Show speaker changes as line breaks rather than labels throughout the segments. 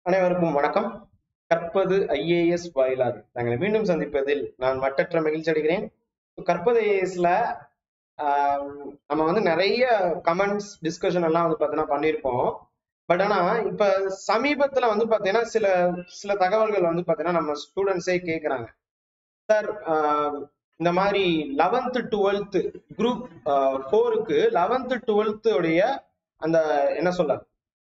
அனைவருக்கும் வணக்கம் கற்பது ஐஏஎஸ் வாயிலாக நாங்கள் மீண்டும் சந்திப்பதில் நான் மட்டற்ற மகிழ்ச்சி அடைகிறேன் கற்பது ஐஏஎஸ்ல நம்ம வந்து நிறைய கமெண்ட்ஸ் டிஸ்கஷன் எல்லாம் வந்து பார்த்தீங்கன்னா பண்ணியிருப்போம் பட் ஆனா இப்ப சமீபத்துல வந்து பாத்தீங்கன்னா சில சில தகவல்கள் வந்து பாத்தீங்கன்னா நம்ம ஸ்டூடெண்ட்ஸே கேக்குறாங்க சார் இந்த மாதிரி லெவன்த்து டுவெல்த்து குரூப் ஃபோருக்கு லெவன்த்து டுவெல்த்து உடைய அந்த என்ன சொல்ல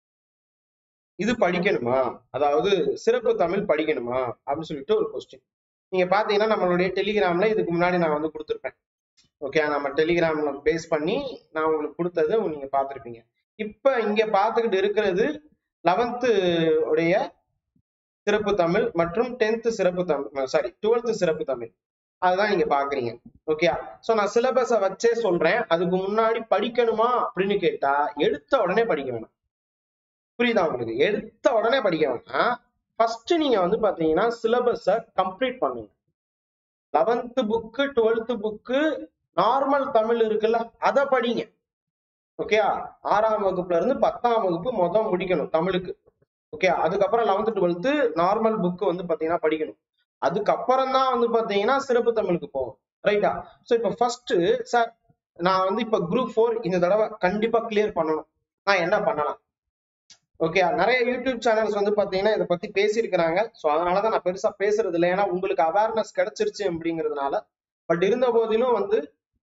இது படிக்கணுமா அதாவது சிறப்பு தமிழ் படிக்கணுமா அப்படின்னு சொல்லிட்டு ஒரு கொஸ்டின் நீங்க பாத்தீங்கன்னா நம்மளுடைய டெலிகிராம்ல இதுக்கு முன்னாடி நான் வந்து கொடுத்துருப்பேன் ஓகே நம்ம டெலிகிராம்ல பேஸ் பண்ணி நான் உங்களுக்கு கொடுத்ததை நீங்க பார்த்துருப்பீங்க இப்ப இங்க பார்த்துக்கிட்டு இருக்கிறது லெவன்த்து உடைய சிறப்பு தமிழ் மற்றும் டென்த்து சிறப்பு தமிழ் சாரி டுவெல்த்து சிறப்பு தமிழ் அதுதான் நீங்க பாக்குறீங்க ஓகே சோ நான் சிலபஸை வச்சே சொல்றேன் அதுக்கு முன்னாடி படிக்கணுமா அப்படின்னு கேட்டா எடுத்த உடனே படிக்க வேணாம் புரியுதா உங்களுக்கு எடுத்த உடனே படிக்க வேணாம் ஃபர்ஸ்ட் நீங்க வந்து பாத்தீங்கன்னா சிலபஸை கம்ப்ளீட் பண்ணுங்க eleventh book twelfth book normal Tamil இருக்குல்ல அதை படிங்க ஓகே ஆறாம் வகுப்புல இருந்து பத்தாம் வகுப்பு மொதல் முடிக்கணும் தமிழுக்கு ஓகே அதுக்கப்புறம் லெவன்த் டுவெல்த்து நார்மல் புக்கு வந்து பாத்தீங்கன்னா படிக்கணும் அதுக்கப்புறம் தான் வந்து பாத்தீங்கன்னா சிறப்பு தமிழுக்கு போகும் ரைட்டா ஸோ இப்போ ஃபர்ஸ்ட் சார் நான் வந்து இப்போ குரூப் ஃபோர் இந்த தடவை கண்டிப்பா கிளியர் பண்ணணும் நான் என்ன பண்ணலாம் ஓகே நிறைய யூடியூப் சேனல்ஸ் வந்து பாத்தீங்கன்னா இதை பத்தி பேசியிருக்கிறாங்க ஸோ அதனாலதான் நான் பெருசா பேசுறது இல்லை ஏன்னா உங்களுக்கு அவேர்னஸ் கிடைச்சிருச்சு அப்படிங்கிறதுனால பட் இருந்த போதிலும் வந்து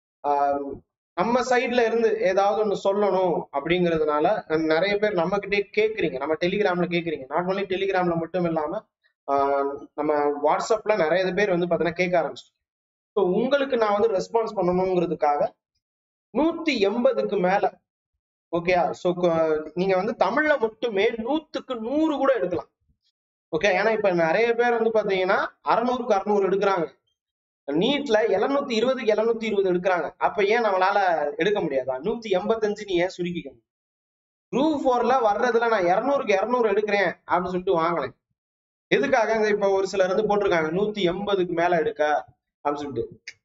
நம்ம சைட்ல இருந்து ஏதாவது ஒன்று சொல்லணும் அப்படிங்கிறதுனால நிறைய பேர் நம்ம கிட்டே கேட்குறீங்க நம்ம டெலிகிராம்ல கேட்குறீங்க நாட் ஒன்லி டெலிகிராம்ல மட்டும் இல்லாம நம்ம வாட்ஸ்அப்ல நிறைய பேர் வந்து பார்த்தீங்கன்னா கேட்க ஆரம்பிச்சிட்டோம் ஸோ உங்களுக்கு நான் வந்து ரெஸ்பான்ஸ் பண்ணணுங்கிறதுக்காக நூத்தி எண்பதுக்கு மேல ஓகேயா ஸோ நீங்க வந்து தமிழ்ல மட்டுமே நூத்துக்கு நூறு கூட எடுக்கலாம் ஓகே ஏன்னா இப்ப நிறைய பேர் வந்து பாத்தீங்கன்னா அறநூறுக்கு அறநூறு எடுக்கிறாங்க நீட்ல எழுநூத்தி இருபதுக்கு எழுநூத்தி இருபது எடுக்கிறாங்க அப்ப ஏன் நம்மளால எடுக்க முடியாதா நூத்தி எண்பத்தஞ்சு நீ ஏன் சுருக்கிக்கணும் குரூப் ஃபோர்ல வர்றதுல நான் இரநூறுக்கு இரநூறு எடுக்கிறேன் அப்படின்னு சொல்லிட்டு வாங்கினேன் எதுக்காக இப்ப ஒரு சிலர் வந்து போட்டிருக்காங்க நூத்தி எண்பதுக்கு மேல எடுக்க அப்படின்னு சொல்லிட்டு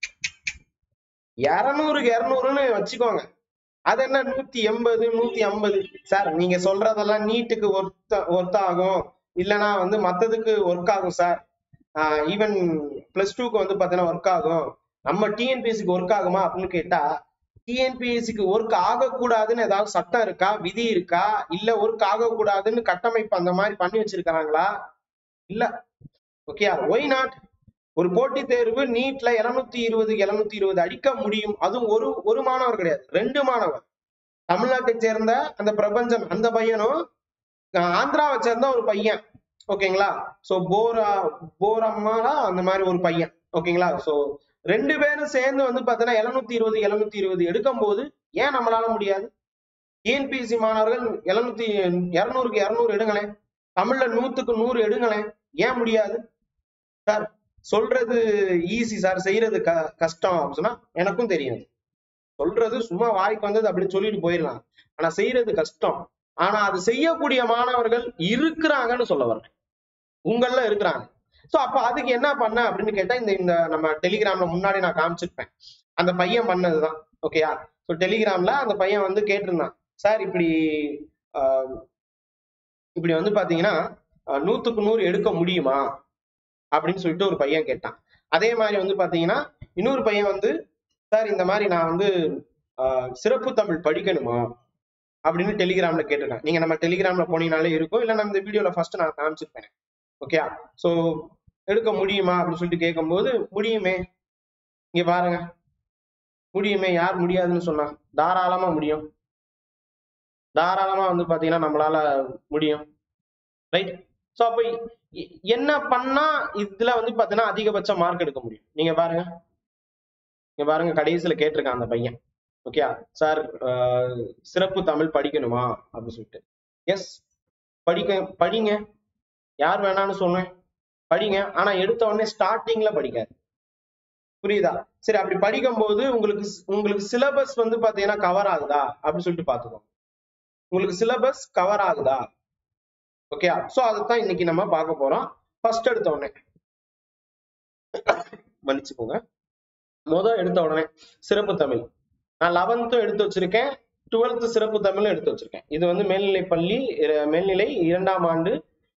இரநூறுக்கு இரநூறுன்னு வச்சுக்கோங்க அது என்ன நூத்தி எண்பது நூத்தி ஐம்பது சார் நீங்க சொல்றதெல்லாம் நீட்டுக்கு ஒர்த் ஒர்த் ஆகும் இல்லைன்னா வந்து மத்ததுக்கு ஒர்க் ஆகும் சார் ஈவன் பிளஸ் டூக்கு வந்து பாத்தீங்கன்னா ஒர்க் ஆகும் நம்ம டிஎன்பிஎஸ்சிக்கு ஒர்க் ஆகுமா அப்படின்னு கேட்டா டிஎன்பிஎஸ்சிக்கு ஒர்க் ஆகக்கூடாதுன்னு ஏதாவது சட்டம் இருக்கா விதி இருக்கா இல்ல ஒர்க் ஆகக்கூடாதுன்னு கட்டமைப்பு அந்த மாதிரி பண்ணி வச்சிருக்கிறாங்களா இல்ல ஓகே ஒய் நாட் ஒரு போட்டித் தேர்வு நீட்ல இருநூத்தி இருபது இருநூத்தி இருபது அடிக்க முடியும் அதுவும் ஒரு ஒரு மாணவர் கிடையாது ரெண்டு மாணவர் தமிழ்நாட்டை சேர்ந்த அந்த பிரபஞ்சம் அந்த பையனும் ஆந்திராவை சேர்ந்த ஒரு பையன் ஓகேங்களா சோ போரா போரம்மாலா அந்த மாதிரி ஒரு பையன் ஓகேங்களா சோ ரெண்டு பேரும் சேர்ந்து வந்து பாத்தீங்கன்னா எழுநூத்தி இருபது எழுநூத்தி இருபது எடுக்கும் போது ஏன் நம்மளால முடியாது டிஎன்பிஎஸ்சி மாணவர்கள் எழுநூத்தி இருநூறுக்கு இருநூறு எடுங்களேன் தமிழ்ல நூத்துக்கு நூறு எடுங்களேன் ஏன் முடியாது சார் சொல்றது ஈஸி சார் செய்யறது க கஷ்டம் அப்படின்னு சொன்னா எனக்கும் தெரியாது சொல்றது சும்மா வாய்க்கு வந்தது அப்படி சொல்லிட்டு போயிடலாம் ஆனா செய்யறது கஷ்டம் ஆனா அது செய்யக்கூடிய மாணவர்கள் இருக்கிறாங்கன்னு சொல்ல வர்றேன் உங்கள இருக்கிறாங்க சோ அப்ப அதுக்கு என்ன பண்ண அப்படின்னு கேட்டா இந்த இந்த நம்ம டெலிகிராம்ல முன்னாடி நான் காமிச்சிருப்பேன் அந்த பையன் பண்ணதுதான் ஓகேயா ஸோ டெலிகிராம்ல அந்த பையன் வந்து கேட்டிருந்தான் சார் இப்படி இப்படி வந்து பாத்தீங்கன்னா நூத்துக்கு நூறு எடுக்க முடியுமா அப்படின்னு சொல்லிட்டு ஒரு பையன் கேட்டான் அதே மாதிரி வந்து பாத்தீங்கன்னா இன்னொரு பையன் வந்து சார் இந்த மாதிரி நான் வந்து சிறப்பு தமிழ் படிக்கணுமா அப்படின்னு டெலிகிராம்ல கேட்டிருக்கேன் நீங்க நம்ம டெலிகிராம்ல போனீங்கனாலே இருக்கும் இல்ல நம்ம இந்த வீடியோல ஃபர்ஸ்ட் நான் காமிச்சிருப்பேன் ஓகே சோ எடுக்க முடியுமா அப்படின்னு சொல்லிட்டு கேட்கும்போது முடியுமே இங்க பாருங்க முடியுமே யார் முடியாதுன்னு சொன்னா தாராளமா முடியும் தாராளமா வந்து பாத்தீங்கன்னா நம்மளால முடியும் ரைட் சோ அப்ப என்ன பண்ணா இதுல வந்து பாத்தீங்கன்னா அதிகபட்ச மார்க் எடுக்க முடியும் நீங்க பாருங்க நீங்க பாருங்க கடைசியில கேட்டிருக்கான் அந்த பையன் ஓகே சார் சிறப்பு தமிழ் படிக்கணுமா அப்படின்னு சொல்லிட்டு எஸ் படிக்க படிங்க யார் வேணான்னு சொன்னேன் படிங்க ஆனா எடுத்த உடனே ஸ்டார்டிங்ல படிக்காது புரியுதா சரி அப்படி படிக்கும் போது உங்களுக்கு உங்களுக்கு சிலபஸ் வந்து பாத்தீங்கன்னா கவர் ஆகுதா அப்படின்னு சொல்லிட்டு பாத்துக்கோங்க உங்களுக்கு சிலபஸ் கவர் ஆகுதா ஓகே சோ அதைத்தான் இன்னைக்கு நம்ம பார்க்க போறோம் ஃபர்ஸ்ட் எடுத்த உடனே மன்னிச்சுக்கோங்க முதல் எடுத்த உடனே சிறப்பு தமிழ் நான் லெவன்த்தும் எடுத்து வச்சிருக்கேன் டுவெல்த் சிறப்பு தமிழும் எடுத்து வச்சிருக்கேன் இது வந்து மேல்நிலை பள்ளி இர- மேல்நிலை இரண்டாம் ஆண்டு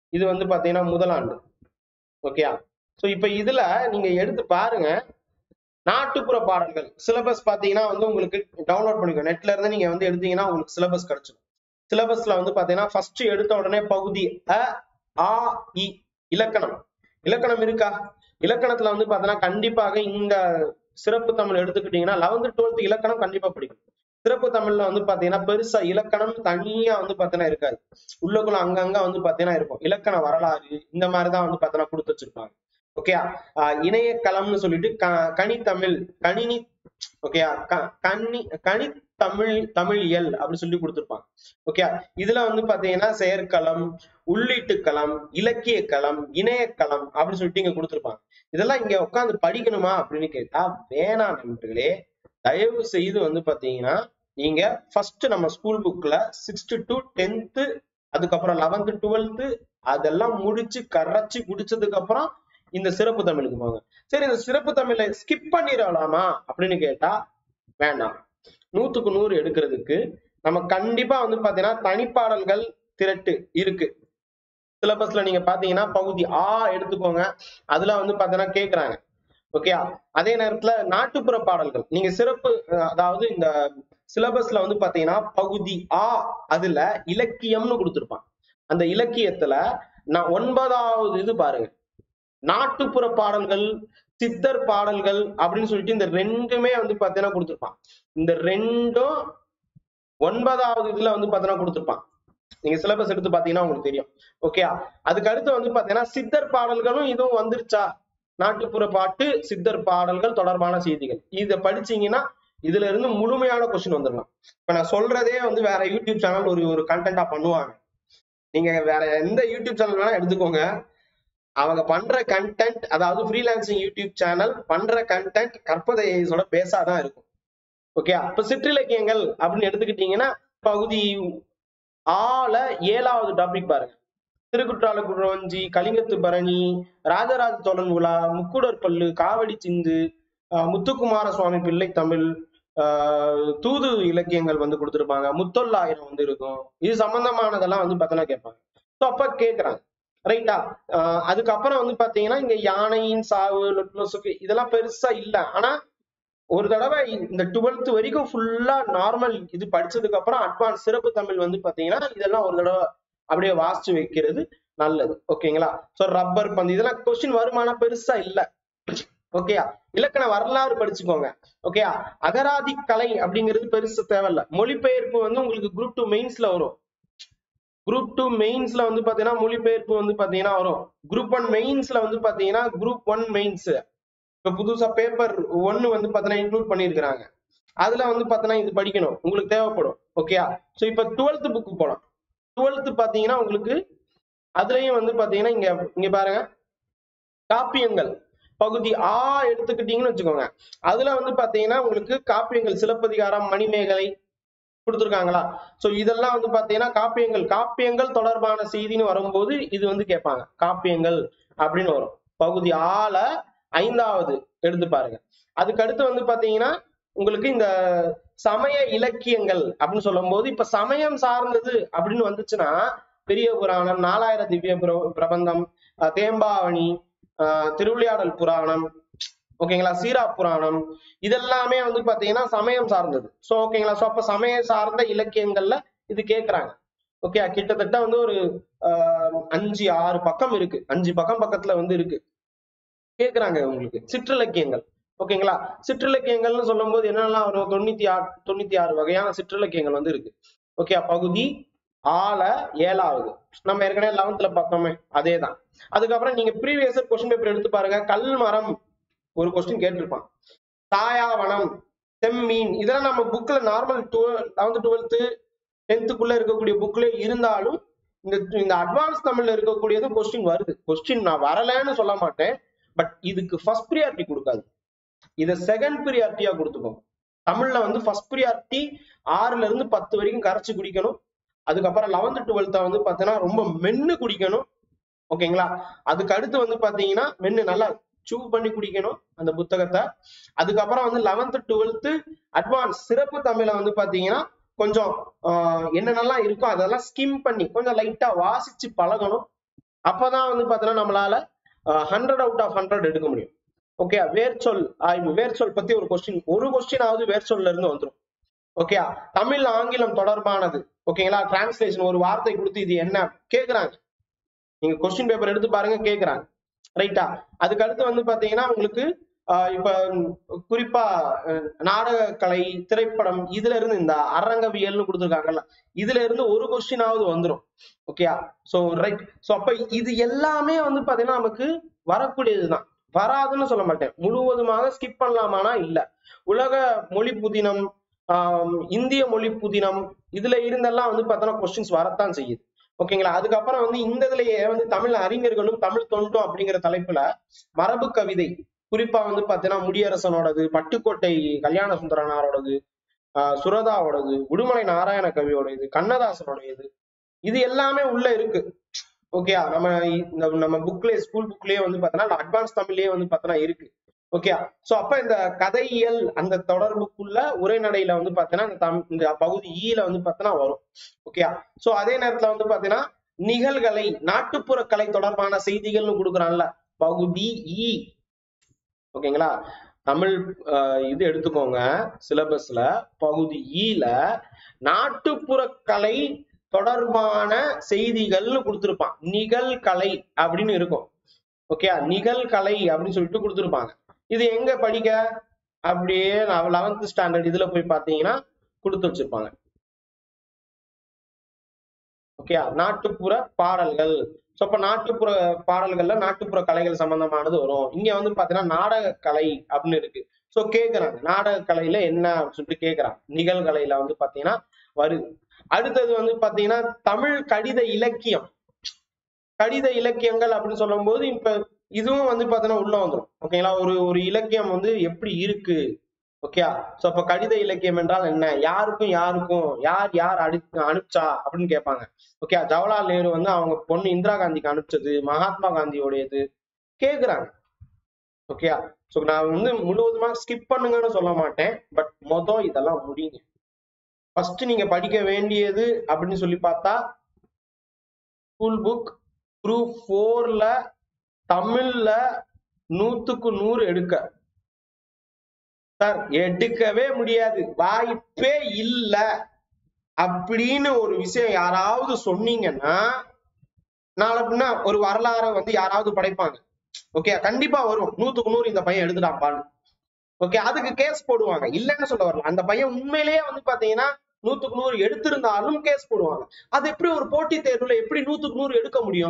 இது வந்து பாத்தீங்கன்னா முதலாண்டு ஓகேயா சோ இப்ப இதுல நீங்க எடுத்து பாருங்க நாட்டுப்புற பாடல்கள் சிலபஸ் பாத்தீங்கன்னா வந்து உங்களுக்கு டவுன்லோட் பண்ணிக்கோ நெட்ல இருந்து நீங்க வந்து எடுத்தீங்கன்னா உங்களுக்கு சிலபஸ் கிடைச்சிடும் சிலபஸ்ல வந்து பாத்தீங்கன்னா ஃபர்ஸ்ட் எடுத்த உடனே பகுதி அ ஆ இ இலக்கணம் இலக்கணம் இருக்கா இலக்கணத்துல வந்து பாத்தீங்கன்னா கண்டிப்பாக இந்த சிறப்பு தமிழ் எடுத்துக்கிட்டீங்கன்னா லெவன்த் டுவெல்த் இலக்கணம் கண்டிப்பா படிக்கணும் சிறப்பு தமிழ்ல வந்து பாத்தீங்கன்னா பெருசா இலக்கணம் தனியா வந்து பாத்தீங்கன்னா இருக்காது உள்ளுக்குள்ள அங்கங்க வந்து பாத்தீங்கன்னா இருக்கும் இலக்கண வரலாறு இந்த மாதிரிதான் வந்து பாத்தீங்கன்னா கொடுத்து வச்சிருப்பாங்க ஓகேயா இணைய களம்னு சொல்லிட்டு க- கனித்தமிழ் கணினி ஓகேயா க- கனி கனித்தமிழ் தமிழியல் அப்படின்னு சொல்லி கொடுத்திருப்பாங்க ஓகே இதுல வந்து பாத்தீங்கன்னா செயற்களம் உள்ளீட்டு களம் இலக்கிய களம் இணையக்களம் அப்படின்னு சொல்லிட்டு இங்க கொடுத்திருப்பாங்க இதெல்லாம் இங்க உட்கார்ந்து படிக்கணுமா அப்படின்னு கேட்டா வேணாம் நண்பர்களே தயவு செய்து வந்து பாத்தீங்கன்னா நீங்க ஃபர்ஸ்ட் நம்ம ஸ்கூல் புக்ல சிக்ஸ்த் டு டென்த்து அதுக்கப்புறம் லெவன்த் டுவெல்த்து அதெல்லாம் முடிச்சு கரைச்சு குடிச்சதுக்கு அப்புறம் இந்த சிறப்பு தமிழுக்கு போங்க சரி இந்த சிறப்பு தமிழை ஸ்கிப் பண்ணிடலாமா அப்படின்னு கேட்டா வேண்டாம் நூத்துக்கு நூறு எடுக்கிறதுக்கு நம்ம கண்டிப்பா வந்து பாத்தீங்கன்னா தனிப்பாடல்கள் திரட்டு இருக்கு சிலபஸ்ல நீங்க பாத்தீங்கன்னா பகுதி ஆ எடுத்துக்கோங்க அதுல வந்து பாத்தீங்கன்னா கேக்குறாங்க ஓகேயா அதே நேரத்துல நாட்டுப்புற பாடல்கள் நீங்க சிறப்பு அஹ், அதாவது இந்த சிலபஸ்ல வந்து பாத்தீங்கன்னா பகுதி ஆ அதுல இலக்கியம்னு கொடுத்திருப்பான் அந்த இலக்கியத்துல நான் ஒன்பதாவது இது பாருங்க நாட்டுப்புற பாடல்கள் சித்தர் பாடல்கள் அப்படின்னு சொல்லிட்டு இந்த ரெண்டுமே வந்து பாத்தீங்கன்னா கொடுத்திருப்பான் இந்த ரெண்டும் ஒன்பதாவது இதுல வந்து பாத்தீங்கன்னா கொடுத்திருப்பான் நீங்க சிலபஸ் எடுத்து பாத்தீங்கன்னா உங்களுக்கு தெரியும் ஓகேயா அதுக்கு அடுத்து வந்து பாத்தீங்கன்னா சித்தர் பாடல்களும் இதுவும் வந்துருச்சா நாட்டுப்புற பாட்டு சித்தர் பாடல்கள் தொடர்பான செய்திகள் இத படிச்சீங்கன்னா இதுல இருந்து முழுமையான கொஸ்டின் வந்துடலாம் இப்ப நான் சொல்றதே வந்து வேற யூடியூப் சேனல் ஒரு ஒரு கண்டென்ட்டா பண்ணுவாங்க நீங்க வேற எந்த யூடியூப் சேனல் வேணா எடுத்துக்கோங்க அவங்க பண்ற கண்டென்ட் அதாவது ஃப்ரீலான்சிங் யூடியூப் சேனல் பண்ற கண்டென்ட் கற்பதையோட பேசாதான் இருக்கும் ஓகே அப்ப சிற்றிலக்கியங்கள் அப்படின்னு எடுத்துக்கிட்டீங்கன்னா பகுதி ஆல ஏழாவது டாபிக் பாருங்க திருக்குற்றால குறவஞ்சி கலிங்கத்து பரணி ராஜராஜ சோழன் உலா முக்குடர் பல்லு காவடி சிந்து ஆஹ் முத்துக்குமார சுவாமி பிள்ளை தமிழ் ஆஹ் தூது இலக்கியங்கள் வந்து கொடுத்திருப்பாங்க முத்தொள்ளாயிரம் வந்து இருக்கும் இது சம்பந்தமானதெல்லாம் வந்து பார்த்தோன்னா கேட்பாங்க ஸோ அப்ப கேட்கறாங்க ரைட்டா அதுக்கப்புறம் வந்து பாத்தீங்கன்னா இங்க யானையின் சாவு லொட்லொசுக்கு இதெல்லாம் பெருசா இல்ல ஆனா ஒரு தடவை இந்த டுவெல்த் வரைக்கும் ஃபுல்லா நார்மல் இது படிச்சதுக்கு அப்புறம் அட்வான்ஸ் சிறப்பு தமிழ் வந்து பாத்தீங்கன்னா இதெல்லாம் ஒரு தடவை அப்படியே வாசிச்சு வைக்கிறது நல்லது ஓகேங்களா சோ ரப்பர் பந்து இதெல்லாம் கொஸ்டின் வருமானா பெருசா இல்ல ஓகேயா இலக்கண வரலாறு படிச்சுக்கோங்க ஓகேயா அகராதி கலை அப்படிங்கிறது பெருசு தேவையில்ல மொழிபெயர்ப்பு வந்து உங்களுக்கு குரூப் டூ மெயின்ஸ்ல வரும் குரூப் டூ மெயின்ஸ்ல வந்து பாத்தீங்கன்னா மொழிபெயர்ப்பு வந்து பாத்தீங்கன்னா வரும் குரூப் ஒன் மெயின்ஸ்ல வந்து பாத்தீங்கன்னா குரூப் ஒன் மெயின்ஸ் இப்ப புதுசா பேப்பர் ஒன்னு வந்து பாத்தீங்கன்னா இன்க்ளூட் பண்ணிருக்கிறாங்க அதுல வந்து பாத்தீங்கன்னா இது படிக்கணும் உங்களுக்கு தேவைப்படும் ஓகேயா சோ இப்ப டுவெல்த் புக்கு போலாம் டுவெல்த் பாத்தீங்கன்னா உங்களுக்கு அதுலயும் வந்து பாத்தீங்கன்னா இங்க இங்க பாருங்க காப்பியங்கள் பகுதி ஆ எடுத்துக்கிட்டீங்கன்னு வச்சுக்கோங்க அதுல வந்து பாத்தீங்கன்னா உங்களுக்கு காப்பியங்கள் சிலப்பதிகாரம் மணிமேகலை கொடுத்துருக்காங்களா சோ இதெல்லாம் வந்து பாத்தீங்கன்னா காப்பியங்கள் காப்பியங்கள் தொடர்பான செய்தின்னு வரும்போது இது வந்து கேட்பாங்க காப்பியங்கள் அப்படின்னு வரும் பகுதி ஆல ஐந்தாவது எடுத்து பாருங்க அதுக்கு அடுத்து வந்து பாத்தீங்கன்னா உங்களுக்கு இந்த சமய இலக்கியங்கள் அப்படின்னு சொல்லும் போது இப்ப சமயம் சார்ந்தது அப்படின்னு வந்துச்சுன்னா பெரிய புராணம் நாலாயிரம் திவ்ய பிர- பிரபந்தம் அஹ் தேம்பாவணி ஆஹ் திருவிளையாடல் புராணம் ஓகேங்களா சீரா புராணம் இதெல்லாமே வந்து பாத்தீங்கன்னா சமயம் சார்ந்தது சோ ஓகேங்களா சோ அப்ப சமயம் சார்ந்த இலக்கியங்கள்ல இது கேக்குறாங்க ஓகே கிட்டத்தட்ட வந்து ஒரு ஆஹ் அஞ்சு ஆறு பக்கம் இருக்கு அஞ்சு பக்கம் பக்கத்துல வந்து இருக்கு கேக்குறாங்க உங்களுக்கு சிற்றிலக்கியங்கள் ஓகேங்களா சிற்றிலக்கியங்கள்னு சொல்லும்போது என்னெல்லாம் வரும் தொண்ணூத்தி ஆறு தொண்ணூத்தி ஆறு வகையான சிற்றிலக்கியங்கள் வந்து இருக்கு ஓகே பகுதி ஆல ஏழாவது நம்ம ஏற்கனவே லெவன்த்ல பார்த்தோமே அதேதான் அதுக்கப்புறம் நீங்க ப்ரீவியஸ் கொஸ்டின் பேப்பர் எடுத்து பாருங்க கல் மரம் ஒரு கொஸ்டின் கேட்டிருப்பான் தாயாவனம் செம்மீன் இதெல்லாம் நம்ம புக்ல நார்மல் லெவன்த் டுவெல்த்து டென்த்துக்குள்ள இருக்கக்கூடிய புக்ல இருந்தாலும் இந்த இந்த அட்வான்ஸ் தமிழ்ல இருக்கக்கூடியது கொஸ்டின் வருது கொஸ்டின் நான் வரலைன்னு சொல்ல மாட்டேன் பட் இதுக்கு ஃபர்ஸ்ட் ப்ரியாரிட்டி கொடுக்காது இதை செகண்ட் ப்ரியாரிட்டியா கொடுத்துக்கோங்க தமிழ்ல வந்து ஃபர்ஸ்ட் ப்ரியாரிட்டி ஆறுல இருந்து பத்து வரைக்கும் கரைச்சு குடிக்கணும் அதுக்கப்புறம் லெவன்த் டுவெல்த்தை வந்து பாத்தீங்கன்னா ரொம்ப மென்னு குடிக்கணும் ஓகேங்களா அதுக்கு அடுத்து வந்து பாத்தீங்கன்னா மென்னு நல்லா சூ பண்ணி குடிக்கணும் அந்த புத்தகத்தை அதுக்கப்புறம் வந்து லெவன்த் டுவெல்த்து அட்வான்ஸ் சிறப்பு தமிழை வந்து பாத்தீங்கன்னா கொஞ்சம் ஆஹ் என்னென்னலாம் இருக்கோ அதெல்லாம் ஸ்கிம் பண்ணி கொஞ்சம் லைட்டா வாசிச்சு பழகணும் அப்பதான் வந்து பாத்தீங்கன்னா நம்மளால ஹண்ட்ரட் அவுட் ஆஃப் ஹண்ட்ரட் எடுக்க முடியும் ஓகே வேர்ச்சொல் ஆய்வு வேர்ச்சொல் பத்தி ஒரு கொஸ்டின் ஒரு கொஸ்டின் ஆவது வேர்ச்சொல்ல இருந்து வந்துரும் ஓகே தமிழ் ஆங்கிலம் தொடர்பானது ஓகேங்களா டிரான்ஸ்லேஷன் ஒரு வார்த்தை கொடுத்து இது என்ன கேக்குறாங்க நீங்க கொஸ்டின் பேப்பர் எடுத்து பாருங்க கேக்குறாங்க ரைட்டா அதுக்கு அடுத்து வந்து பாத்தீங்கன்னா உங்களுக்கு ஆஹ் இப்ப குறிப்பா அஹ் நாடகக்கலை திரைப்படம் இதுல இருந்து இந்த அரங்கவியல்னு கொடுத்துருக்காங்கல்ல இதுல இருந்து ஒரு கொஸ்டினாவது வந்துரும் ஓகேயா சோ ரைட் சோ அப்ப இது எல்லாமே வந்து பாத்தீங்கன்னா நமக்கு வரக்கூடியதுதான் வராதுன்னு சொல்ல மாட்டேன் முழுவதுமாக ஸ்கிப் பண்ணலாமானா இல்ல உலக மொழி புதினம் ஆஹ் இந்திய மொழி புதினம் இதுல இருந்தெல்லாம் வந்து பார்த்தோன்னா கொஸ்டின்ஸ் வரத்தான் செய்யுது ஓகேங்களா அதுக்கப்புறம் வந்து இந்த இதுலயே வந்து தமிழ் அறிஞர்களும் தமிழ் தொண்டும் அப்படிங்கிற தலைப்புல மரபு கவிதை குறிப்பா வந்து பாத்தீங்கன்னா முடியரசனோடது பட்டுக்கோட்டை கல்யாண சுந்தரனாரோடது ஆஹ் சுரதாவோடது உடுமலை நாராயண கவியோடது கண்ணதாசனோடையது இது எல்லாமே உள்ள இருக்கு ஓகே நம்ம இந்த நம்ம புக்லயே ஸ்கூல் புக்லயே வந்து பார்த்தோன்னா அட்வான்ஸ் தமிழ்லயே வந்து பார்த்தோன்னா இருக்கு ஓகே சோ அப்ப இந்த கதையியல் அந்த தொடர்புக்குள்ள உரைநடையில வந்து பாத்தீங்கன்னா இந்த தம் இந்த பகுதி ஈல வந்து பாத்தீங்கன்னா வரும் ஓகே சோ அதே நேரத்துல வந்து பாத்தீங்கன்னா நிகழ்கலை நாட்டுப்புற கலை தொடர்பான செய்திகள்னு கொடுக்குறான்ல பகுதி ஈ ஓகேங்களா தமிழ் ஆஹ் இது எடுத்துக்கோங்க சிலபஸ்ல பகுதி ஈல நாட்டுப்புற கலை தொடர்பான செய்திகள்னு கொடுத்திருப்பான் நிகழ்கலை அப்படின்னு இருக்கும் ஓகே நிகழ்கலை அப்படின்னு சொல்லிட்டு கொடுத்திருப்பாங்க இது எங்க படிக்க அப்படியே லெவன்த் ஸ்டாண்டர்ட் இதுல போய் பாத்தீங்கன்னா கொடுத்து வச்சிருப்பாங்க ஓகே நாட்டுப்புற பாடல்கள் ஸோ அப்ப நாட்டுப்புற பாடல்கள்ல நாட்டுப்புற கலைகள் சம்பந்தமானது வரும் இங்க வந்து பாத்தீங்கன்னா நாடக கலை அப்படின்னு இருக்கு ஸோ கேக்குறாங்க நாடக கலையில என்ன அப்படின்னு சொல்லிட்டு கேக்குறாங்க நிகழ்கலையில வந்து பாத்தீங்கன்னா வருது அடுத்தது வந்து பாத்தீங்கன்னா தமிழ் கடித இலக்கியம் கடித இலக்கியங்கள் அப்படின்னு சொல்லும் போது இப்ப இதுவும் வந்து பாத்தீங்கன்னா உள்ள வந்துடும் ஓகேங்களா ஒரு ஒரு இலக்கியம் வந்து எப்படி இருக்கு ஓகே சோ அப்ப கடித இலக்கியம் என்றால் என்ன யாருக்கும் யாருக்கும் யார் யார் அடி அனுப்பிச்சா அப்படின்னு கேட்பாங்க ஓகே ஜவஹர்லால் நேரு வந்து அவங்க பொண்ணு இந்திரா காந்திக்கு அனுப்பிச்சது மகாத்மா காந்தியோடையது கேக்குறாங்க ஓகே சோ நான் வந்து முழுவதுமா ஸ்கிப் பண்ணுங்கன்னு சொல்ல மாட்டேன் பட் மொதல் இதெல்லாம் முடியுங்க ஃபர்ஸ்ட் நீங்க படிக்க வேண்டியது அப்படின்னு சொல்லி பார்த்தா ஸ்கூல் புக் குரூப் ஃபோர்ல தமிழ்ல நூத்துக்கு நூறு எடுக்க சார் எடுக்கவே முடியாது வாய்ப்பே இல்ல அப்படின்னு ஒரு விஷயம் யாராவது சொன்னீங்கன்னா நாளை பின்ன ஒரு வரலாறை வந்து யாராவது படைப்பாங்க ஓகே கண்டிப்பா வரும் நூத்துக்கு நூறு இந்த பையன் எடுத்துட்டாப்பான்னு ஓகே அதுக்கு கேஸ் போடுவாங்க இல்லைன்னு சொல்ல வரல அந்த பையன் உண்மையிலேயே வந்து பாத்தீங்கன்னா நூத்துக்கு நூறு எடுத்திருந்தாலும் கேஸ் போடுவாங்க அது எப்படி ஒரு போட்டித் தேர்வுல எப்படி நூத்துக்கு நூறு எடுக்க முடியும்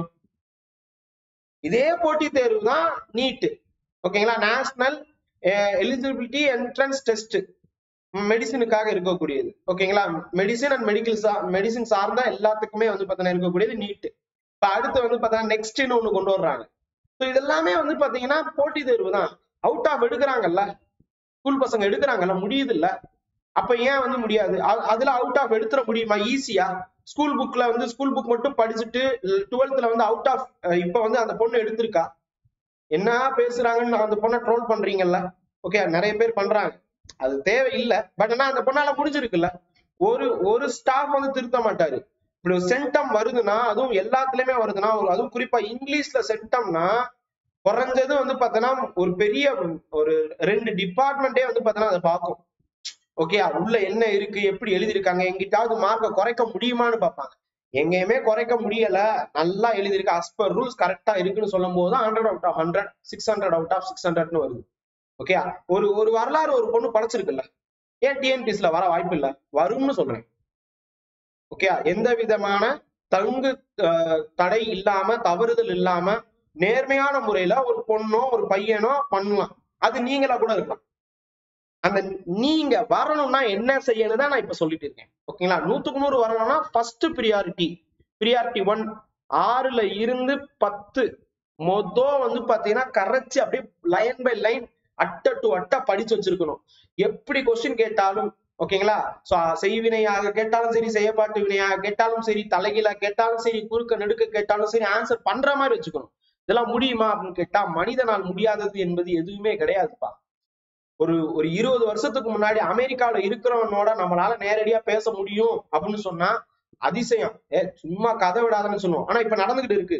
இதே போட்டித் தேர்வு தான் நீட் ஓகேங்களா நேஷனல் எலிஜிபிலிட்டி என்ட்ரன்ஸ் டெஸ்ட் மெடிசினுக்காக இருக்கக்கூடியது ஓகேங்களா மெடிசின் அண்ட் மெடிக்கல் சா மெடிசின் சார்ந்த எல்லாத்துக்குமே வந்து பார்த்தீங்கன்னா இருக்கக்கூடியது நீட் இப்ப அடுத்து வந்து பார்த்தீங்கன்னா நெக்ஸ்ட்னு ஒண்ணு கொண்டு வர்றாங்க ஸோ இதெல்லாமே வந்து பாத்தீங்கன்னா போட்டித் தேர்வு தான் அவுட் ஆஃப் எடுக்கிறாங்கல்ல ஸ்கூல் பசங்க எடுக்கிறாங்கல்ல முடியுது இல்ல அப்ப ஏன் வந்து முடியாது அ- அதுல அவுட் ஆஃப் எடுத்துட முடியுமா ஈஸியா ஸ்கூல் புக்ல வந்து ஸ்கூல் புக் மட்டும் படிச்சுட்டு டுவெல்த்ல வந்து அவுட் ஆஃப் இப்ப வந்து அந்த பொண்ணு எடுத்திருக்கா என்ன பேசுறாங்கன்னு அந்த பொண்ணை ட்ரோல் பண்றீங்கல்ல ஓகே நிறைய பேர் பண்றாங்க அது தேவையில்லை பட் ஆனா அந்த பொண்ணால முடிஞ்சிருக்குல்ல ஒரு ஒரு ஸ்டாஃப் வந்து திருத்த மாட்டாரு இப்படி ஒரு சென்டம் வருதுன்னா அதுவும் எல்லாத்துலயுமே வருதுன்னா ஒரு அதுவும் குறிப்பா இங்கிலீஷ்ல சென்டம்னா குறைஞ்சது வந்து பார்த்தோன்னா ஒரு பெரிய ஒரு ரெண்டு டிபார்ட்மெண்ட்டே வந்து பார்த்தோன்னா அதை பார்க்கும் ஓகே உள்ள என்ன இருக்கு எப்படி எழுதியிருக்காங்க எங்கிட்டாவது மார்க்கை குறைக்க முடியுமான்னு பார்ப்பாங்க எங்கேயுமே குறைக்க முடியல நல்லா எழுதியிருக்கு as per ரூல்ஸ் கரெக்டா இருக்குன்னு சொல்லும் போது தான் hundred out of hundred six hundred out of six ஹண்ட்ரட்னு வருது ஓகே ஒரு ஒரு வரலாறு ஒரு பொண்ணு படைச்சிருக்குல்ல ஏன் டிஎன்பிஎஸ்ல வர வாய்ப்பு இல்ல வரும்னு சொல்றேன் ஓகே எந்த விதமான தங்கு அஹ், தடை இல்லாம தவறுதல் இல்லாம நேர்மையான முறையில ஒரு பொண்ணோ ஒரு பையனோ பண்ணலாம் அது நீங்களா கூட இருக்கலாம் அந்த நீங்க வரணும்னா என்ன செய்யணும் தான் நான் இப்ப சொல்லிட்டு இருக்கேன் ஓகேங்களா நூத்துக்கு நூறு வரணும்னா ஃபர்ஸ்ட் ப்ரியாரிட்டி ப்ரியாரிட்டி ஒன் ஆறுல இருந்து பத்து மொத வந்து பாத்தீங்கன்னா கரைச்சு அப்படியே லைன் பை லைன் அட்டை டு அட்டை படிச்சு வச்சிருக்கணும் எப்படி கொஸ்டின் கேட்டாலும் ஓகேங்களா சோ செய்வினையாக கேட்டாலும் சரி செய்யப்பாட்டு வினையாக கேட்டாலும் சரி தலைகீழா கேட்டாலும் சரி குறுக்க நெடுக்க கேட்டாலும் சரி ஆன்சர் பண்ற மாதிரி வச்சுக்கணும் இதெல்லாம் முடியுமா அப்படின்னு கேட்டா மனிதனால் முடியாதது என்பது எதுவுமே கிடையாதுப்பா ஒரு ஒரு இருபது வருஷத்துக்கு முன்னாடி அமெரிக்காவுல இருக்கிறவனோட நம்மளால நேரடியா பேச முடியும் அப்படின்னு சொன்னா அதிசயம் ஏ சும்மா கதை விடாதன்னு சொல்லுவோம் ஆனா இப்ப நடந்துகிட்டு இருக்கு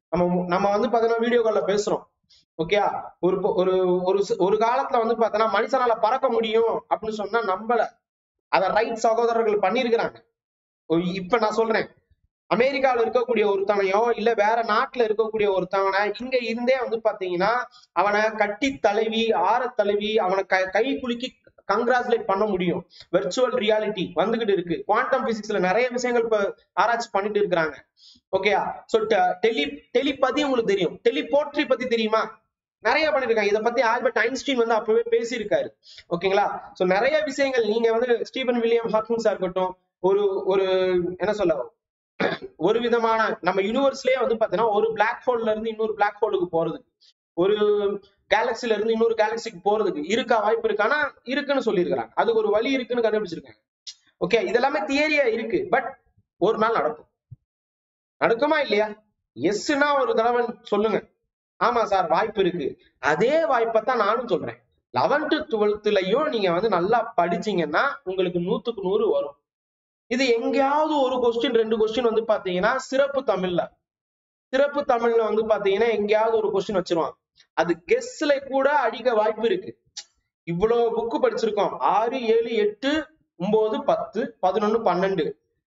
நம்ம நம்ம வந்து பாத்தீங்கன்னா வீடியோ கால்ல பேசுறோம் ஓகே ஒரு பொ- ஒரு ஒரு சி- ஒரு காலத்துல வந்து பாத்தீங்கன்னா மனுஷனால பறக்க முடியும் அப்படின்னு சொன்னா நம்பல அத ரைட் சகோதரர்கள் பண்ணிருக்கிறாங்க இப்ப நான் சொல்றேன் அமெரிக்கால இருக்கக்கூடிய ஒருத்தனையோ இல்ல வேற நாட்டுல இருக்கக்கூடிய ஒருத்தவனை இங்க இருந்தே வந்து பாத்தீங்கன்னா அவனை கட்டி தழுவி ஆற தழுவி அவனை கை கை குலுக்கி கங்க்ராச்சுலேட் பண்ண முடியும் வெர்ச்சுவல் ரியாலிட்டி வந்துகிட்டு இருக்கு குவாண்டம் பிசிக்ஸ்ல நிறைய விஷயங்கள் இப்ப ஆராய்ச்சி பண்ணிட்டு இருக்கிறாங்க ஓகேயா சோ டெலி டெலிபதி உங்களுக்கு தெரியும் டெலிபோட்ரி பத்தி தெரியுமா நிறைய பண்ணிருக்காங்க இதை பத்தி ஆல்பர்ட் ஐன்ஸ்டீன் வந்து அப்பவே பேசியிருக்காரு ஓகேங்களா சோ நிறைய விஷயங்கள் நீங்க வந்து ஸ்டீபன் வில்லியம் ஹாக்கிங்ஸா இருக்கட்டும் ஒரு ஒரு என்ன சொல்ல ஒரு விதமான நம்ம யூனிவர்ஸ்லயே வந்து பாத்தீங்கன்னா ஒரு பிளாக் ஹோல்ல இருந்து இன்னொரு பிளாக் ஹோலுக்கு போறதுக்கு ஒரு கேலக்சில இருந்து இன்னொரு கேலக்சிக்கு போறதுக்கு இருக்கா வாய்ப்பு இருக்கானா இருக்குன்னு சொல்லியிருக்காங்க அதுக்கு ஒரு வழி இருக்குன்னு கண்டுபிடிச்சிருக்காங்க ஓகே இதெல்லாமே தியரியா இருக்கு பட் ஒரு நாள் நடக்கும் நடக்குமா இல்லையா எஸ்னா ஒரு தடவை சொல்லுங்க ஆமா சார் வாய்ப்பு இருக்கு அதே வாய்ப்பை தான் நானும் சொல்றேன் லெவன்த்து டுவெல்த்லயும் நீங்க வந்து நல்லா படிச்சீங்கன்னா உங்களுக்கு நூத்துக்கு நூறு வரும் இது எங்கேயாவது ஒரு கொஸ்டின் ரெண்டு கொஸ்டின் வந்து பாத்தீங்கன்னா சிறப்பு தமிழ்ல சிறப்பு தமிழ்ல வந்து பாத்தீங்கன்னா எங்கேயாவது ஒரு கொஸ்டின் வச்சிருவான் அது கெஸ்ல கூட அடிக்க வாய்ப்பு இருக்கு இவ்வளவு புக்கு படிச்சிருக்கோம் ஆறு ஏழு எட்டு ஒன்பது பத்து பதினொன்னு பன்னெண்டு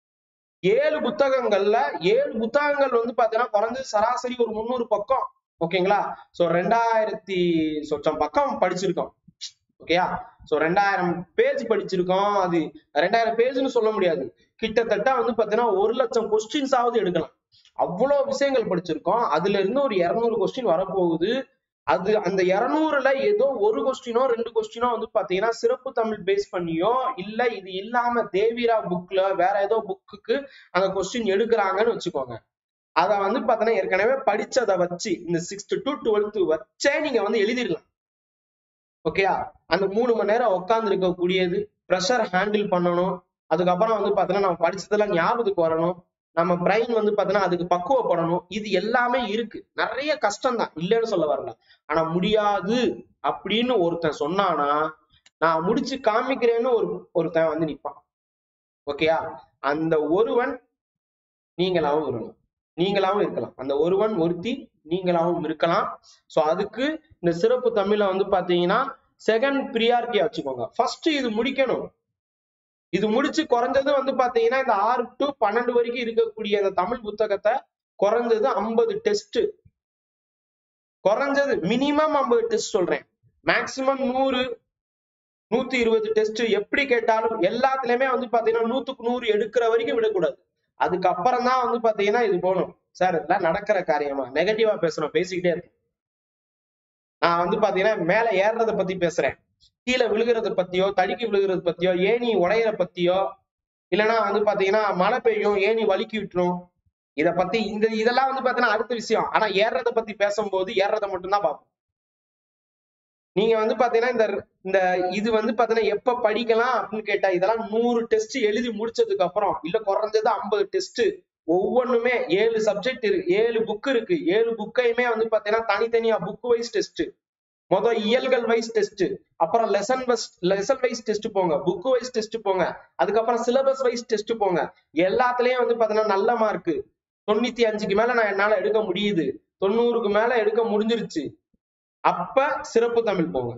ஏழு புத்தகங்கள்ல ஏழு புத்தகங்கள் வந்து பாத்தீங்கன்னா குறைஞ்சது சராசரி ஒரு முந்நூறு பக்கம் ஓகேங்களா சோ ரெண்டாயிரத்தி சொச்சம் பக்கம் படிச்சிருக்கோம் ஓகேயா சோ ரெண்டாயிரம் பேஜ் படிச்சிருக்கோம் அது ரெண்டாயிரம் பேஜ்னு சொல்ல முடியாது கிட்டத்தட்ட வந்து பாத்தீங்கன்னா ஒரு லட்சம் கொஸ்டின்ஸ் ஆவது எடுக்கலாம் அவ்வளவு விஷயங்கள் படிச்சிருக்கோம் அதுல இருந்து ஒரு இருநூறு கொஸ்டின் வரப்போகுது அது அந்த இருநூறுல ஏதோ ஒரு கொஸ்டினோ ரெண்டு கொஸ்டினோ வந்து பாத்தீங்கன்னா சிறப்பு தமிழ் பேஸ் பண்ணியோ இல்ல இது இல்லாம தேவிரா புக்ல வேற ஏதோ புக்குக்கு அந்த கொஸ்டின் எடுக்கிறாங்கன்னு வச்சுக்கோங்க அத வந்து பாத்தீங்கன்னா ஏற்கனவே படிச்சதை வச்சு இந்த சிக்ஸ்த் டு டுவெல்த் வச்சே நீங்க வந்து எழுதிடலாம் ஓகேயா அந்த மூணு மணி நேரம் உட்கார்ந்து இருக்கக்கூடியது ப்ரெஷர் ஹேண்டில் பண்ணணும் அதுக்கப்புறம் வந்து பாத்தீங்கன்னா நம்ம படிச்சதெல்லாம் ஞாபகத்துக்கு வரணும் நம்ம பிரைன் வந்து பாத்தீங்கன்னா அதுக்கு பக்குவப்படணும் இது எல்லாமே இருக்கு நிறைய கஷ்டம் தான் இல்லைன்னு சொல்ல வரல ஆனா முடியாது அப்படின்னு ஒருத்தன் சொன்னானா நான் முடிச்சு காமிக்கிறேன்னு ஒரு ஒருத்தன் வந்து நிப்பான் ஓகேயா அந்த ஒருவன் நீங்களாவும் இருக்கணும் நீங்களாவும் இருக்கலாம் அந்த ஒருவன் ஒருத்தி நீங்களாவும் இருக்கலாம் சோ அதுக்கு இந்த சிறப்பு தமிழ்ல வந்து பாத்தீங்கன்னா செகண்ட் ப்ரியாரிட்டியா வச்சுக்கோங்க ஃபர்ஸ்ட் இது முடிக்கணும் இது முடிச்சு குறைஞ்சது வந்து பாத்தீங்கன்னா இந்த ஆறு டு பன்னெண்டு வரைக்கும் இருக்கக்கூடிய இந்த தமிழ் புத்தகத்தை குறைஞ்சது ஐம்பது டெஸ்ட் குறைஞ்சது மினிமம் ஐம்பது டெஸ்ட் சொல்றேன் மேக்சிமம் நூறு நூத்தி இருபது டெஸ்ட் எப்படி கேட்டாலும் எல்லாத்துலயுமே வந்து பாத்தீங்கன்னா நூத்துக்கு நூறு எடுக்கிற வரைக்கும் விடக்கூடாது அதுக்கப்புறம் தான் வந்து பாத்தீங்கன்னா இது போகணும் சார் இதெல்லாம் நடக்கிற காரியமா நெகட்டிவா பேசுறோம் பேசிக்கிட்டே இருக்கேன் நான் வந்து பாத்தீங்கன்னா மேல ஏறுறத பத்தி பேசுறேன் கீழே விழுகிறத பத்தியோ தடுக்கி விழுகிறத பத்தியோ ஏணி உடையிற பத்தியோ இல்லைன்னா வந்து பாத்தீங்கன்னா மழை பெய்யும் ஏணி வலிக்கி விட்டுரும் இத பத்தி இந்த இதெல்லாம் வந்து பாத்தீங்கன்னா அடுத்த விஷயம் ஆனா ஏறுறத பத்தி பேசும்போது ஏறுறத மட்டும்தான் பார்ப்போம் நீங்க வந்து பாத்தீங்கன்னா இந்த இந்த இது வந்து பாத்தீங்கன்னா எப்ப படிக்கலாம் அப்படின்னு கேட்டா இதெல்லாம் நூறு டெஸ்ட் எழுதி முடிச்சதுக்கு அப்புறம் இல்ல குறைஞ்சது ஐம்பது டெஸ்ட் ஒவ்வொன்றுமே ஏழு சப்ஜெக்ட் இருக்கு ஏழு புக் இருக்கு ஏழு புக்கையுமே வந்து பாத்தீங்கன்னா தனித்தனியா புக் வைஸ் டெஸ்ட் மொதல் இயல்கள் வைஸ் டெஸ்ட் அப்புறம் lesson wise lesson wise test போங்க புக் வைஸ் டெஸ்ட் போங்க அதுக்கப்புறம் சிலபஸ் வைஸ் டெஸ்ட் போங்க எல்லாத்துலயும் வந்து பாத்தீங்கன்னா நல்ல மார்க் தொண்ணூத்தி அஞ்சுக்கு மேல நான் என்னால எடுக்க முடியுது தொண்ணூறுக்கு மேல எடுக்க முடிஞ்சிருச்சு அப்ப சிறப்பு தமிழ் போங்க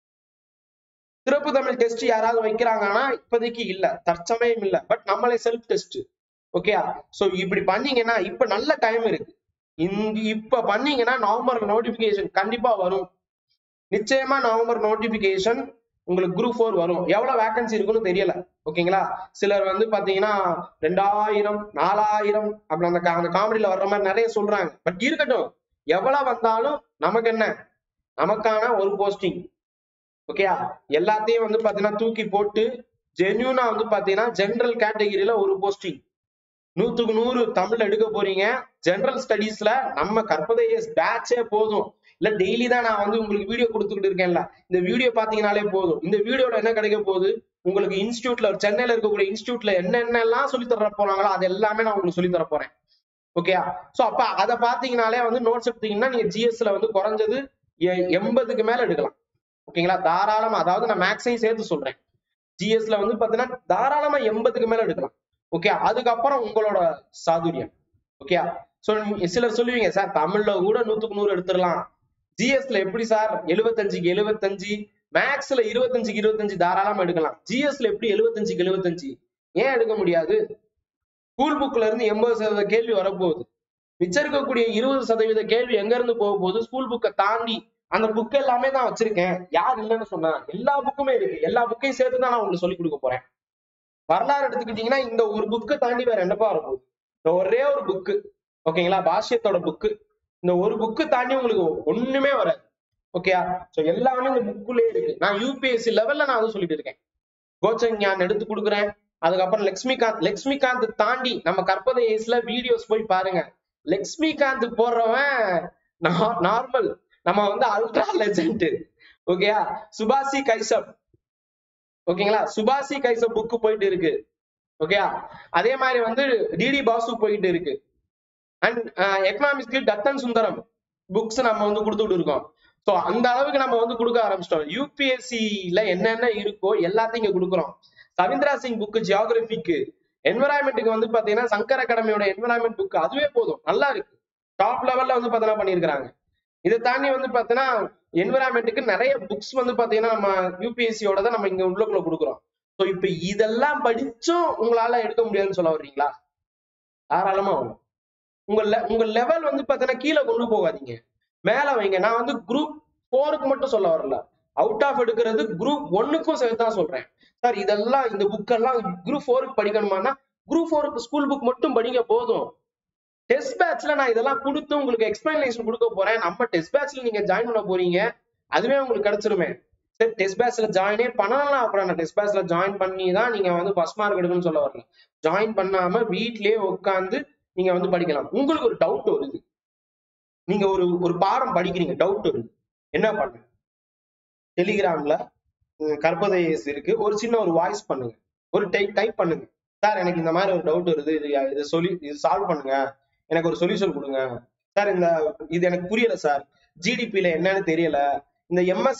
சிறப்பு தமிழ் டெஸ்ட் யாராவது வைக்கிறாங்கன்னா இப்போதைக்கு இல்ல தற்சமயம் இல்ல பட் நம்மளே செல்ஃப் டெஸ்ட் ஓகேயா சோ இப்படி பண்ணீங்கன்னா இப்ப நல்ல டைம் இருக்கு இந்த இப்ப பண்ணீங்கன்னா நவம்பர் நோட்டிபிகேஷன் கண்டிப்பா வரும் நிச்சயமா நவம்பர் நோட்டிபிகேஷன் உங்களுக்கு குரூப் ஃபோர் வரும் எவ்வளவு வேகன்சி இருக்குன்னு தெரியல ஓகேங்களா சிலர் வந்து பாத்தீங்கன்னா ரெண்டாயிரம் நாலாயிரம் அப்படி அந்த கா- அந்த காமெடியில வர்ற மாதிரி நிறைய சொல்றாங்க பட் இருக்கட்டும் எவ்வளவு வந்தாலும் நமக்கு என்ன நமக்கான ஒரு போஸ்டிங் ஓகேயா எல்லாத்தையும் வந்து பாத்தீங்கன்னா தூக்கி போட்டு ஜென்யூனா வந்து பாத்தீங்கன்னா ஜெனரல் கேட்டகிரில ஒரு போஸ்டிங் நூத்துக்கு நூறு தமிழ் எடுக்க போறீங்க ஜெனரல் ஸ்டடீஸ்ல நம்ம கற்பதையஸ் பேட்சே போதும் இல்ல டெய்லி தான் நான் வந்து உங்களுக்கு வீடியோ கொடுத்துக்கிட்டு இருக்கேன்ல இந்த வீடியோ பாத்தீங்கன்னாலே போதும் இந்த வீடியோல என்ன கிடைக்க போகுது உங்களுக்கு இன்ஸ்டியூட்ல சென்னையில இருக்கக்கூடிய இன்ஸ்டியூட்ல என்னென்னலாம் சொல்லி தர போறாங்களோ அது எல்லாமே நான் உங்களுக்கு சொல்லி தர போறேன் ஓகேயா சோ அப்ப அதை பாத்தீங்கன்னாலே வந்து நோட்ஸ் எடுத்தீங்கன்னா நீங்க ஜிஎஸ்ல வந்து குறைஞ்சது எ- எண்பதுக்கு மேல எடுக்கலாம் ஓகேங்களா தாராளமா அதாவது நான் மேக்ஸையும் சேர்த்து சொல்றேன் ஜிஎஸ்ல வந்து பாத்தீங்கன்னா தாராளமா எண்பதுக்கு மேல எடுக்கலாம் ஓகே அதுக்கப்புறம் உங்களோட சாதுரியம் ஓகே சோ சிலர் சொல்லுவீங்க சார் தமிழ்ல கூட நூத்துக்கு நூறு எடுத்துடலாம் ஜிஎஸ்ல எப்படி சார் எழுபத்தஞ்சுக்கு எழுபத்தஞ்சு மேக்ஸ்ல இருபத்தஞ்சுக்கு இருபத்தஞ்சு தாராளமா எடுக்கலாம் ஜிஎஸ்ல எப்படி எழுபத்தஞ்சுக்கு எழுபத்தஞ்சு ஏன் எடுக்க முடியாது ஸ்கூல் புக்ல இருந்து எண்பது சதவீத கேள்வி வரப்போகுது மிச்சம் இருக்கக்கூடிய இருபது சதவீத கேள்வி எங்க இருந்து போக போகுது ஸ்கூல் புக்கை தாண்டி அந்த புக் எல்லாமே தான் வச்சிருக்கேன் யார் இல்லைன்னு சொன்னா எல்லா புக்குமே இருக்கு எல்லா புக்கையும் சேர்த்து தான் நான் உங்களுக்கு சொல்லி கொடுக்க போறேன் வரலாறு எடுத்துக்கிட்டீங்கன்னா இந்த ஒரு புக்கை தாண்டி வேற என்னப்பா வரப்போகுது இந்த ஒரே ஒரு புக்கு ஓகேங்களா பாஷ்யத்தோட புக்கு இந்த ஒரு புக்கு தாண்டி உங்களுக்கு ஒண்ணுமே வராது ஓகேயா சோ எல்லாமே இந்த புக்குள்ளே இருக்கு நான் யூபிஎஸ்சி லெவல்ல நான் அதை சொல்லிட்டு இருக்கேன் கோச்சங் ஞான் எடுத்து கொடுக்குறேன் அதுக்கப்புறம் லக்ஷ்மிகாந்த் லக்ஷ்மிகாந்த் தாண்டி நம்ம கற்பதை ஏஸ்ல வீடியோஸ் போய் பாருங்க லக்ஷ்மிகாந்த் போடுறவன் நார்மல் நம்ம வந்து அல்ட்ரா லெஜெண்ட் ஓகேயா சுபாஷி கைசப் ஓகேங்களா சுபாஷி கைசப் புக்கு போயிட்டு இருக்கு ஓகேயா அதே மாதிரி வந்து டிடி பாசு போயிட்டு இருக்கு அண்ட் எக்கனாமிக்ஸ்க்கு தத்தன் சுந்தரம் புக்ஸ் நம்ம வந்து கொடுத்துட்டு இருக்கோம் ஸோ அந்த அளவுக்கு நம்ம வந்து கொடுக்க ஆரம்பிச்சிட்டோம் யூபிஎஸ்சில என்னென்ன இருக்கோ எல்லாத்தையும் இங்க கொடுக்குறோம் சவிந்திரா சிங் புக்கு ஜியாகிரபிக்கு என்வரான்மெண்ட்டுக்கு வந்து பாத்தீங்கன்னா சங்கர் அகாடமியோட என்வரான்மெண்ட் புக் அதுவே போதும் நல்லா இருக்கு டாப் லெவல்ல வந்து பாத்தீங்கன்னா பண்ணியிருக்கிறாங்க இதை தாண்டி வந்து பாத்தீங்கன்னா என்வரான்மெண்ட்டுக்கு நிறைய புக்ஸ் வந்து பாத்தீங்கன்னா நம்ம யூபிஎஸ்சியோட தான் நம்ம இங்க உள்ளக்குள்ள கொடுக்குறோம் ஸோ இப்ப இதெல்லாம் படிச்சும் உங்களால எடுக்க முடியாதுன்னு சொல்ல வர்றீங்களா தாராளமா வரும் உங்க le- உங்க லெவல் வந்து பாத்தீங்கன்னா கீழே கொண்டு போகாதீங்க மேல வைங்க நான் வந்து குரூப் ஃபோருக்கு மட்டும் சொல்ல வரல அவுட் ஆஃப் எடுக்கிறது குரூப் ஒன்னுக்கும் சேர்த்து தான் சொல்றேன் சார் இதெல்லாம் இந்த புக் எல்லாம் குரூப் ஃபோருக்கு படிக்கணுமானா குரூப் ஃபோருக்கு ஸ்கூல் புக் மட்டும் படிங்க போதும் டெஸ்ட் பேட்ச்ல நான் இதெல்லாம் கொடுத்து உங்களுக்கு எக்ஸ்பிளனேஷன் கொடுக்க போறேன் நம்ம டெஸ்ட் பேட்ச்ல நீங்க ஜாயின் பண்ண போறீங்க அதுவே உங்களுக்கு கிடைச்சிருமே சரி டெஸ்ட் பேட்ச்ல ஜாயினே பண்ணலாம் அப்புறம் நான் டெஸ்ட் பேட்ச்ல ஜாயின் பண்ணி தான் நீங்க வந்து ஃபர்ஸ்ட் மார்க் எடுக்கணும்னு சொல்ல வரல ஜாயின் பண்ணாம வீட்லயே உட்காந்து நீங்க வந்து படிக்கலாம் உங்களுக்கு ஒரு டவுட் வருது நீங்க ஒரு ஒரு பாடம் படிக்கிறீங்க டவுட் வருது என்ன பண்ண டெலிகிராம்ல கற்பதைஸ் இருக்கு ஒரு சின்ன ஒரு வாய்ஸ் பண்ணுங்க ஒரு டைப் டைப் பண்ணுங்க சார் எனக்கு இந்த மாதிரி ஒரு டவுட் வருது இது இது சொல்லி இது சால்வ் பண்ணுங்க எனக்கு ஒரு சொல்யூஷன் கொடுங்க சார் இந்த இது எனக்கு புரியல சார் ஜிடிபில என்னன்னு தெரியல இந்த எம்எஸ்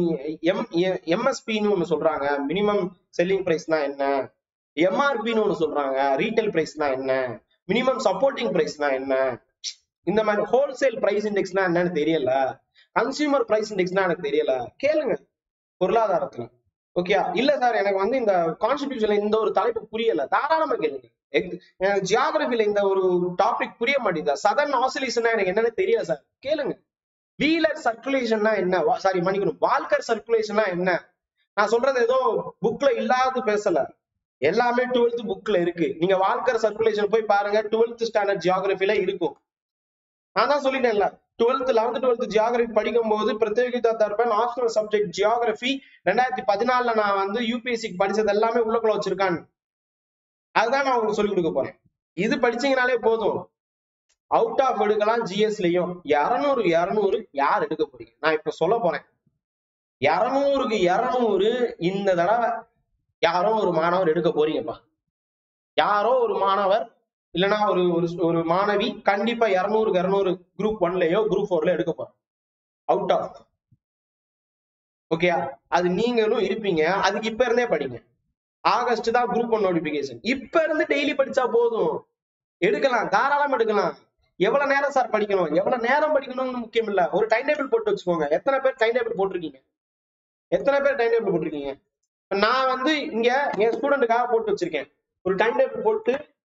எம் எம்எஸ்பின்னு ஒண்ணு சொல்றாங்க மினிமம் செல்லிங் பிரைஸ்னா என்ன எம்ஆர்பின்னு ஒண்ணு சொல்றாங்க ரீட்டைல் பிரைஸ்னா என்ன மினிமம் சப்போர்ட்டிங் பிரைஸ்னா என்ன இந்த மாதிரி ஹோல்சேல் பிரைஸ் இண்டெக்ஸ்னா என்னன்னு தெரியல கன்சியூமர் பிரைஸ் இண்டெக்ஸ்னா எனக்கு தெரியல கேளுங்க பொருளாதாரத்துல ஓகே இல்ல சார் எனக்கு வந்து இந்த கான்ஸ்டிடியூஷன்ல இந்த ஒரு தலைப்பு புரியல தாராளமா கேளுங்க எக்- எனக்கு ஜியாகிரபில இந்த ஒரு டாபிக் புரிய மாட்டேங்குதா சதன் ஆசிலேஷன்னா எனக்கு என்னன்னு தெரியல சார் கேளுங்க வீலர் சர்க்குலேஷன்னா என்ன சாரி மன்னிக்கணும் வால்கர் சர்க்குலேஷன்னா என்ன நான் சொல்றது ஏதோ புக்ல இல்லாத பேசல எல்லாமே டுவெல்த் புக்ல இருக்கு நீங்க வால்கர் சர்க்குலேஷன் போய் பாருங்க டுவெல்த் ஸ்டாண்டர்ட் ஜியாகிரபில இருக்கும் நான் தான் சொல்லிட்டேன்ல டுவெல்த் லெவன்த் டுவெல்த் ஜியாகிரபி படிக்கும் போது பிரத்யேகிதா தரப்பன் ஆப்ஷனல் சப்ஜெக்ட் ஜியாகிரபி ரெண்டாயிரத்தி பதினாலுல நான் வந்து யூபிஎஸ்சிக்கு படிச்சது எல்லாமே உள்ளக்குள்ள வச்சிருக்கான்னு அதுதான் நான் உங்களுக்கு சொல்லிக் கொடுக்க போறேன் இது படிச்சீங்கனாலே போதும் அவுட் ஆஃப் எடுக்கலாம் ஜிஎஸ்லயும் இருநூறு இருநூறு யார் எடுக்க போறீங்க நான் இப்ப சொல்ல போறேன் இருநூறுக்கு இருநூறு இந்த தடவை யாரோ ஒரு மாணவர் எடுக்க போறீங்கப்பா யாரோ ஒரு மாணவர் இல்லைன்னா ஒரு ஒரு ஒரு மாணவி கண்டிப்பா இருநூறுக்கு இருநூறு குரூப் ஒன்லயோ குரூப் ஃபோர்ல எடுக்க போறோம் அவுட் ஆஃப் ஓகேயா அது நீங்களும் இருப்பீங்க அதுக்கு இப்ப இருந்தே படிங்க ஆகஸ்ட் தான் குரூப் ஒன் நோட்டிபிகேஷன் இப்ப இருந்து டெய்லி படிச்சா போதும் எடுக்கலாம் தாராளம் எடுக்கலாம் எவ்வளவு நேரம் சார் படிக்கணும் எவ்வளவு நேரம் படிக்கணும்னு முக்கியம் இல்ல ஒரு டைம் டேபிள் போட்டு வச்சுக்கோங்க எத்தனை பேர் டைம் டேபிள் போட்டிருக்கீங்க எத்தனை பேர் டைம் டேபிள் போட்டிருக்கீங்க இப்ப நான் வந்து இங்க என் ஸ்டூடெண்ட்டுக்காக போட்டு வச்சிருக்கேன் ஒரு டைம் டேபிள் போட்டு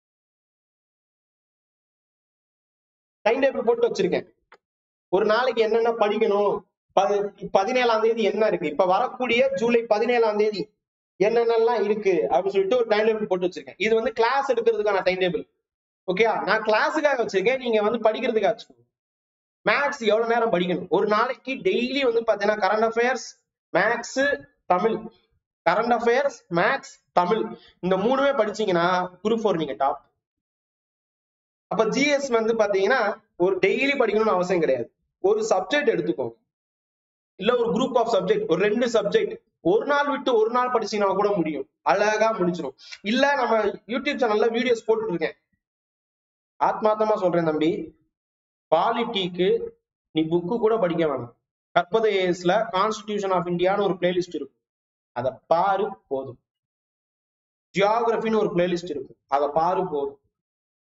டைம் டேபிள் போட்டு வச்சிருக்கேன் ஒரு நாளைக்கு என்னென்ன படிக்கணும் பதி- பதினேழாம் தேதி என்ன இருக்கு இப்ப வரக்கூடிய ஜூலை பதினேழாம் தேதி என்னென்னலாம் இருக்கு அப்படின்னு சொல்லிட்டு ஒரு டைம் டேபிள் போட்டு வச்சிருக்கேன் இது வந்து கிளாஸ் எடுக்கிறதுக்கான டைம் டேபிள் ஓகே நான் கிளாஸுக்காக வச்சிருக்கேன் நீங்க வந்து படிக்கிறதுக்காக வச்சுக்கோங்க மேக்ஸ் எவ்வளவு நேரம் படிக்கணும் ஒரு நாளைக்கு டெய்லி வந்து பாத்தீங்கன்னா current affairs maths Tamil current affairs maths Tamil இந்த மூணுமே படிச்சீங்கன்னா குரூப் ஃபோர் நீங்க டாப் அப்ப ஜிஎஸ் வந்து பாத்தீங்கன்னா ஒரு டெய்லி படிக்கணும்னு அவசியம் கிடையாது ஒரு சப்ஜெக்ட் எடுத்துக்கோங்க இல்ல ஒரு குரூப் ஆஃப் சப்ஜெக்ட் ஒரு ரெண்டு சப்ஜெக்ட் ஒரு நாள் விட்டு ஒரு நாள் படிச்சீங்கன்னா கூட முடியும் அழகா முடிச்சிடும் இல்ல நம்ம யூடியூப் சேனல்ல வீடியோஸ் போட்டுட்டு இருக்கேன் ஆத்மார்த்தமா சொல்றேன் தம்பி பாலிட்டிக்கு நீ புக்கு கூட படிக்க வேணாம் கற்பது ஏஸ்ல கான்ஸ்டிடியூஷன் ஆஃப் இந்தியான்னு ஒரு பிளேலிஸ்ட் இருக்கும் அதை பாரு போதும் ஜியாகிரபின்னு ஒரு பிளேலிஸ்ட் இருக்கும் அதை பாரு போதும்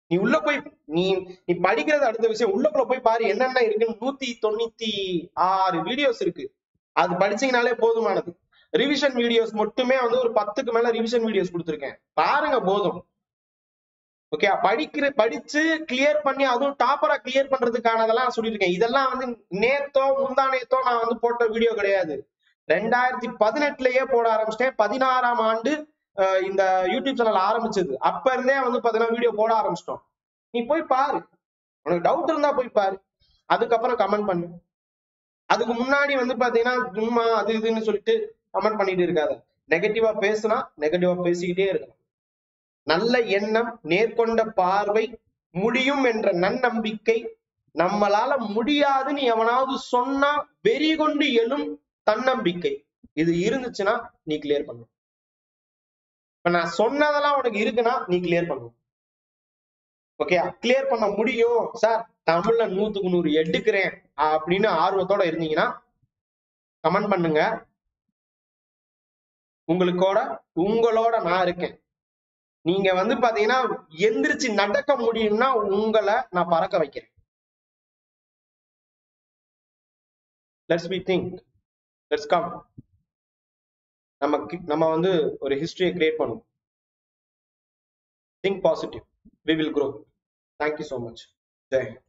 நீ உள்ள போய் நீ நீ படிக்கிறது அடுத்த விஷயம் உள்ளக்குள்ள போய் பாரு என்னென்ன இருக்குன்னு நூத்தி தொண்ணூத்தி ஆறு வீடியோஸ் இருக்கு அது படிச்சீங்கனாலே போதுமானது ரிவிஷன் வீடியோஸ் மட்டுமே வந்து ஒரு பத்துக்கு மேல ரிவிஷன் வீடியோஸ் கொடுத்துருக்கேன் பாருங்க போதும் ஓகே படிக்கிற படிச்சு கிளியர் பண்ணி அதுவும் டாப்பரா கிளியர் பண்றதுக்கானதெல்லாம் நான் சொல்லியிருக்கேன் இதெல்லாம் வந்து நேத்தோ முந்தா நேத்தோ நான் வந்து போட்ட வீடியோ கிடையாது ரெண்டாயிரத்தி பதினெட்டுலயே போட ஆரம்பிச்சிட்டேன் பதினாறாம் ஆண்டு அஹ், இந்த யூடியூப் சேனல் ஆரம்பிச்சது அப்ப இருந்தே வந்து பாத்தீங்கன்னா வீடியோ போட ஆரம்பிச்சிட்டோம் நீ போய் பாரு உனக்கு டவுட் இருந்தா போய் பாரு அதுக்கப்புறம் கமெண்ட் பண்ணு அதுக்கு முன்னாடி வந்து பாத்தீங்கன்னா சும்மா அது இதுன்னு சொல்லிட்டு கமெண்ட் பண்ணிட்டு இருக்காத நெகட்டிவா பேசுனா நெகட்டிவா பேசிக்கிட்டே இருக்கணும் நல்ல எண்ணம் நேர்கொண்ட பார்வை முடியும் என்ற நன்னம்பிக்கை நம்மளால முடியாதுன்னு எவனாவது சொன்னா வெறி கொண்டு எழும் தன்னம்பிக்கை இது இருந்துச்சுன்னா நீ கிளியர் பண்ணு இப்ப நான் சொன்னதெல்லாம் உனக்கு இருக்குன்னா நீ கிளியர் பண்ணு ஓகே கிளியர் பண்ண முடியும் சார் தமிழ்ல நூத்துக்கு நூறு எடுக்கிறேன் அப்படின்னு ஆர்வத்தோட இருந்தீங்கன்னா கமெண்ட் பண்ணுங்க உங்களுக்கோட உங்களோட நான் இருக்கேன் நீங்க வந்து பாத்தீங்கன்னா எந்திரிச்சு நடக்க முடியும்னா உங்களை நான் பறக்க வைக்கிறேன் let's be think let's come நம்ம கி- நம்ம வந்து ஒரு ஹிஸ்டரியை கிரியேட் பண்ணுவோம் think positive we will grow thank you so much Jai Hind.